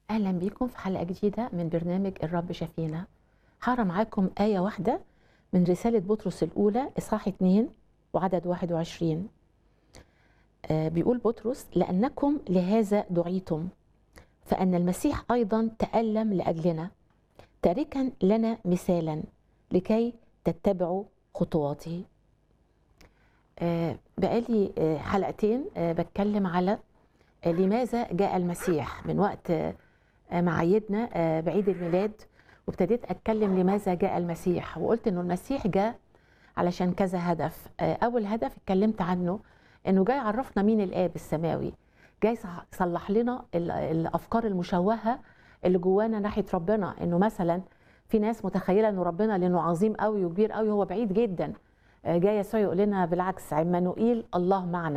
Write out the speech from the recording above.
أهلا بيكم في حلقة جديدة من برنامج الرب شفينا هقرا معاكم آية واحدة من رسالة بطرس الأولى إصحاح 2 وعدد 21 آه بيقول بطرس لأنكم لهذا دعيتم فأن المسيح أيضا تألم لأجلنا تاركا لنا مثالا لكي تتبعوا خطواته آه بقالي آه حلقتين آه بتكلم على آه لماذا جاء المسيح من وقت آه ما عيدنا آه بعيد الميلاد وابتديت اتكلم لماذا جاء المسيح وقلت انه المسيح جاء علشان كذا هدف آه اول هدف اتكلمت عنه انه جاي يعرفنا مين الاب السماوي جاي يصلح لنا الافكار المشوهه اللي جوانا ناحيه ربنا انه مثلا في ناس متخيله انه ربنا لانه عظيم قوي وكبير قوي هو بعيد جدا آه جاي يسوع يقول لنا بالعكس عمانوئيل الله معنا